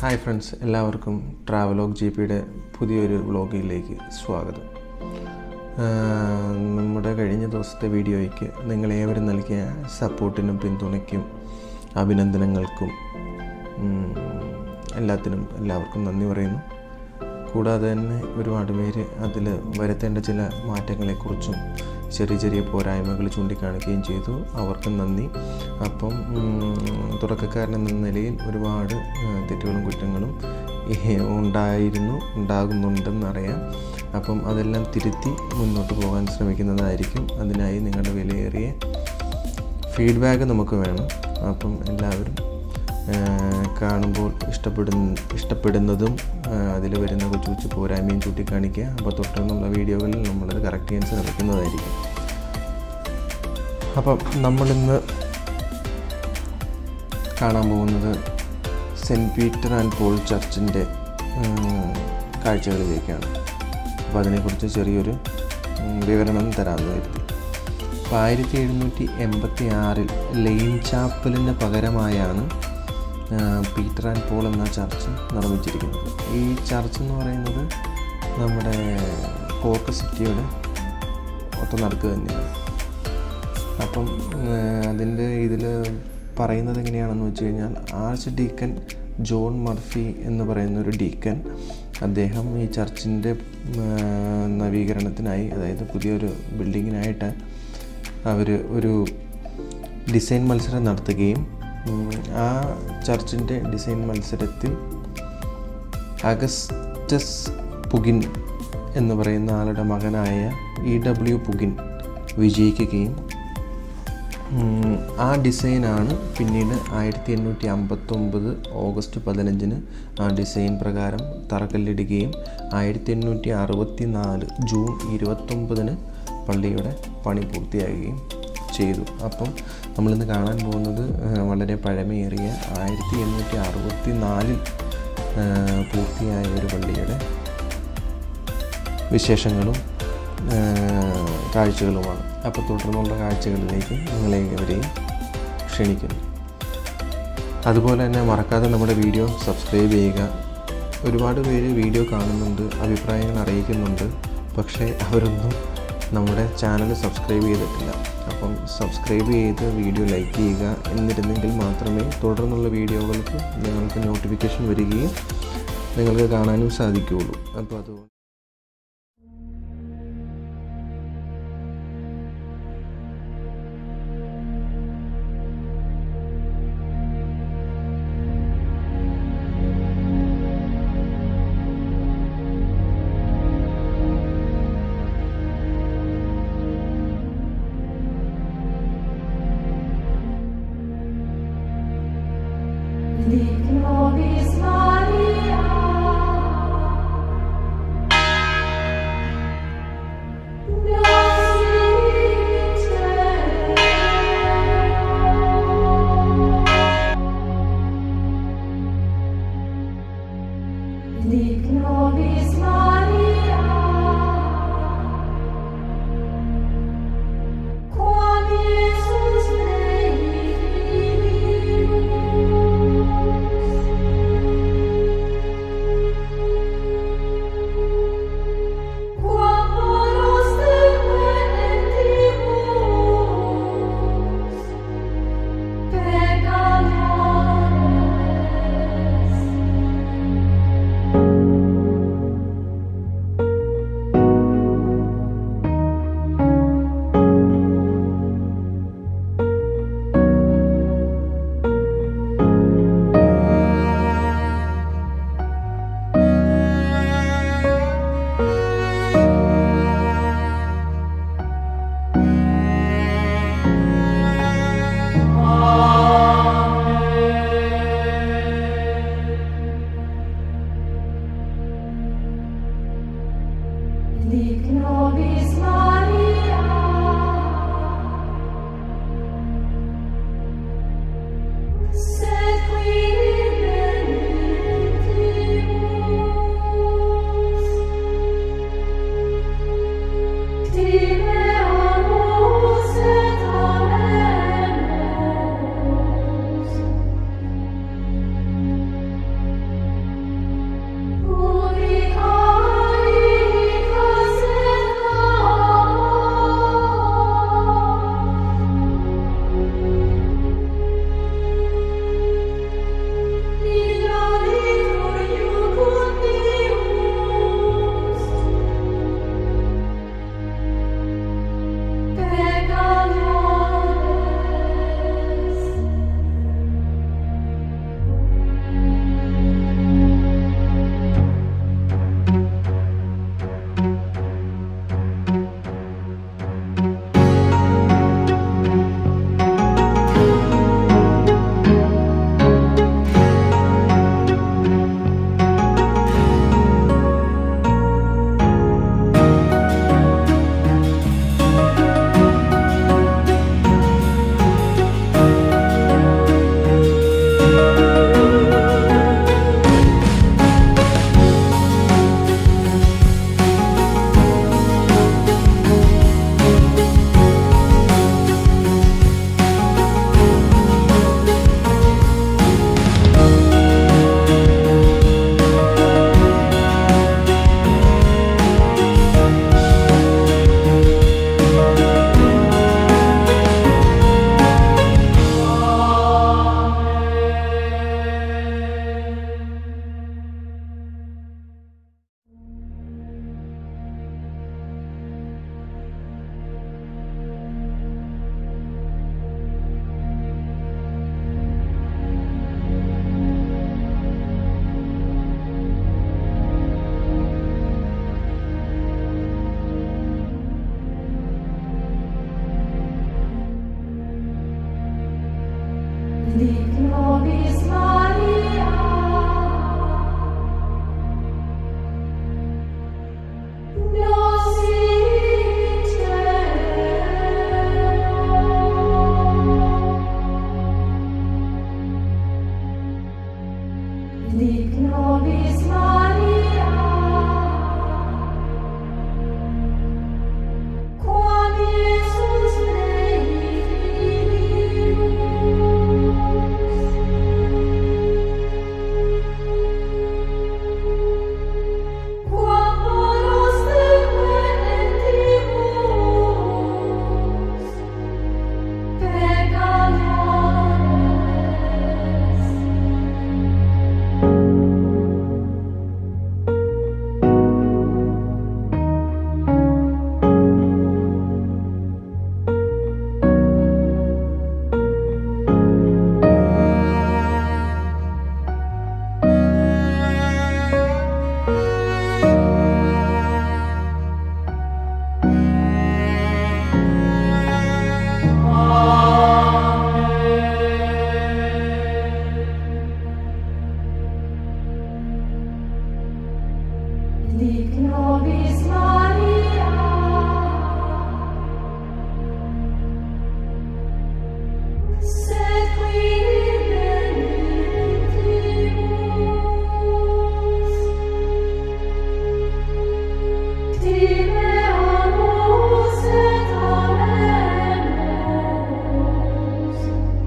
Hi friends എല്ലാവർക്കും travelogue G പിയുടെ പുതിയൊരു വ്ളോഗിലേക്ക് സ്വാഗതം ആഹ് നമ്മുടെ കഴിഞ്ഞ ദിവസത്തെ വീഡിയോയ്ക്ക് നിങ്ങളേവരും നൽകിയ സപ്പോർട്ടിനും പിന്തുണയ്ക്കും അഭിനന്ദനങ്ങൾക്കും ഉം, എല്ലാത്തിനും എല്ലാവർക്കും നന്ദി പറയുന്നു കൂടാതെ തന്നെ ഒരുപാട് പേര് അതിൽ വരുത്തേണ്ട ചില മാറ്റങ്ങളെക്കുറിച്ചും ചെറിയ ചെറിയ പോരായ്മകൾ ചൂണ്ടിക്കാണിക്കുകയും ചെയ്തു അവർക്കും നന്ദി അപ്പം ഉം, തുടക്കക്കാരൻ എന്ന നിലയിൽ ഒരുപാട് ആ, തെറ്റുകളും കുറ്റങ്ങളും ഈ ഉണ്ടായിരുന്നു ഉണ്ടാകുന്നുണ്ടെന്നറിയാം അപ്പം അതെല്ലാം തിരുത്തി മുന്നോട്ട് പോകാൻ ശ്രമിക്കുന്നതായിരിക്കും അതിനായി നിങ്ങളുടെ വിലയേറിയ ഫീഡ്ബാക്ക് നമുക്ക് വേണം അപ്പം എല്ലാവരും ആ, കാണുമ്പോൾ ഇഷ്ടപ്പെടുന്ന ഇഷ്ടപ്പെടുന്നതും അതിൽ വരുന്ന കൊച്ചു കൊച്ചു പോരായ്മയും ചൂണ്ടിക്കാണിക്കുക അപ്പോൾ തൊട്ടുള്ള വീഡിയോകളിൽ നമ്മളത് കറക്റ്റ് ചെയ്യാൻ ശ്രമിക്കുന്നതായിരിക്കും അപ്പം നമ്മളിന്ന് കാണാൻ പോകുന്നത് സെൻറ്റ് പീറ്റർ ആൻഡ് പോൾ ചർച്ചിൻ്റെ കാഴ്ചകളിലേക്കാണ് അപ്പോൾ അതിനെക്കുറിച്ച് ചെറിയൊരു ഉം, വിവരണം തരാമെന്ന് കരുതി അപ്പോൾ ആയിരത്തി എഴുന്നൂറ്റി എൺപത്തി ആറിൽ ലെയിൻ ചാപ്പലിന് പകരമായാണ് ആ, പീറ്റർ ആൻഡ് പോൾ എന്ന ചർച്ച് നിർമ്മിച്ചിരിക്കുന്നത് ഈ ചർച്ച് എന്ന് പറയുന്നത് നമ്മുടെ കോർക്ക് സിറ്റിയുടെ ഒത്ത നടുക്ക് തന്നെയാണ് അപ്പം അതിൻ്റെ ഇതിൽ പറയുന്നത് എങ്ങനെയാണെന്ന് വെച്ച് കഴിഞ്ഞാൽ ആർച്ച് ഡീക്കൻ ജോൺ മർഫി എന്ന് പറയുന്ന ഒരു ഡീക്കൻ അദ്ദേഹം ഈ ചർച്ചിൻ്റെ നവീകരണത്തിനായി അതായത് പുതിയൊരു ബിൽഡിങ്ങിനായിട്ട് അവർ ഒരു ഡിസൈൻ മത്സരം നടത്തുകയും ഉം, ആ ചർച്ചിൻ്റെ ഡിസൈൻ മത്സരത്തിൽ അഗസ്റ്റസ് പുകിൻ എന്ന് പറയുന്ന ആളുടെ മകനായ ഇ ഡബ്ല്യു പുകിൻ വിജയിക്കുകയും ഉം, ആ ഡിസൈനാണ് പിന്നീട് ആയിരത്തി എണ്ണൂറ്റി അമ്പത്തൊമ്പത് ഓഗസ്റ്റ് പതിനഞ്ചിന് ആ ഡിസൈൻ പ്രകാരം തറക്കല്ലിടുകയും ആയിരത്തി എണ്ണൂറ്റി അറുപത്തി നാല് ജൂൺ ഇരുപത്തൊമ്പതിന് പള്ളിയുടെ പണി പൂർത്തിയാകുകയും ചെയ്തു അപ്പം നമ്മളിന്ന് കാണാൻ പോകുന്നത് ആ, വളരെ പഴമയേറിയ ആയിരത്തി എണ്ണൂറ്റി അറുപത്തി നാലിൽ പൂർത്തിയായ ഒരു പള്ളിയുടെ വിശേഷങ്ങളും ആ, കാഴ്ചകളുമാണ് അപ്പോൾ തുടർന്നുള്ള കാഴ്ചകളിലേക്ക് നിങ്ങളെ ഇവരെയും ക്ഷണിക്കുന്നു അതുപോലെ തന്നെ മറക്കാതെ നമ്മുടെ വീഡിയോ സബ്സ്ക്രൈബ് ചെയ്യുക ഒരുപാട് പേര് വീഡിയോ കാണുന്നുണ്ട് അഭിപ്രായങ്ങൾ അറിയിക്കുന്നുണ്ട് പക്ഷേ അവരൊന്നും നമ്മുടെ ചാനൽ സബ്സ്ക്രൈബ് ചെയ്തിട്ടില്ല അപ്പം സബ്സ്ക്രൈബ് ചെയ്ത് വീഡിയോ ലൈക്ക് ചെയ്യുക എന്നിരുന്നെങ്കിൽ മാത്രമേ തുടർന്നുള്ള വീഡിയോകൾക്ക് നിങ്ങൾക്ക് നോട്ടിഫിക്കേഷൻ വരികയും നിങ്ങൾക്ക് കാണാനും സാധിക്കുകയുള്ളൂ അപ്പോൾ അതുകൊണ്ട് Nobis Maria. Dic nobis Maria. Quam Iesus Dei Quam moros dequendentibus peccatoribus Dic nobis Maria. Sed qui benedictibus. Timeamus et amemus. Dic nobis Maria, nos in cielo. Dic nobis Maria, quam Iesus Dei filius, quam moros dequendentibus, pecadores, Dic nobis Maria, sed qui benedictibus, timeamus et amemus,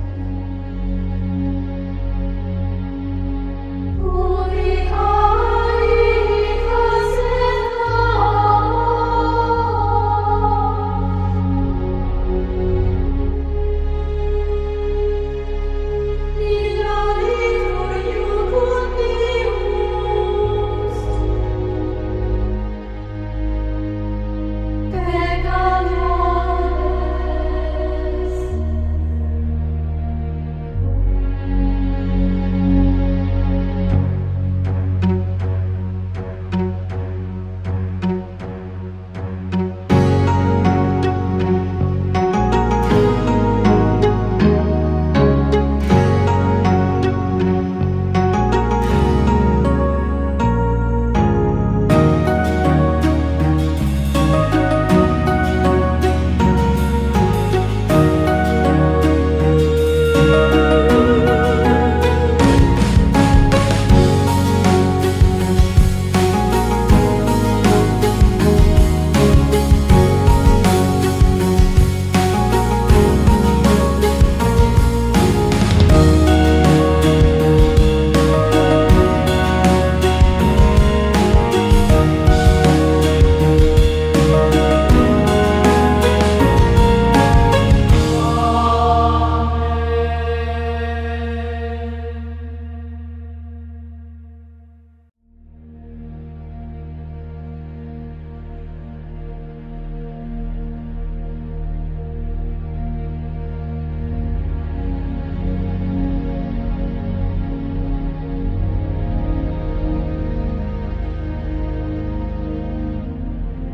Pecadores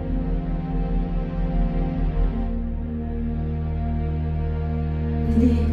Dic